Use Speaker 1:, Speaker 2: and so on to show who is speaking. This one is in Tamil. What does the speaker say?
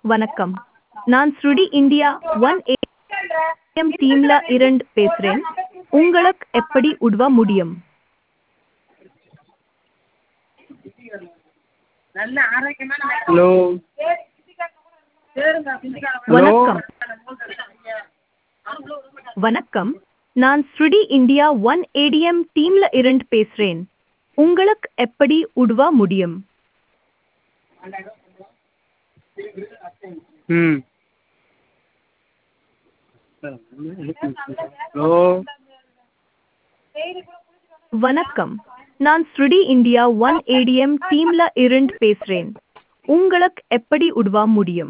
Speaker 1: வணக்கம் நான் ஸ்ருடி இந்தியா ஒன் ஏஎம் டீம்ல இருந்து பேசுறேன் உங்களுக்கு எப்படி உதவ முடியும்
Speaker 2: ஹலோ ஹலோ
Speaker 1: வணக்கம் வணக்கம் நான் ஸ்ருடி இந்தியா ஒன் ஏடிஎம் டீம்ல இருந்து பேசுறேன் உங்களுக்கு எப்படி உதவ முடியும்
Speaker 2: ம் ஹலோ
Speaker 1: வணக்கம் நான் ஸ்ருடி இந்தியா ஒன் ஏடிஎம் டீம்ல இருந்து பேசுறேன் உங்களுக்கு எப்படி உதவ முடியும்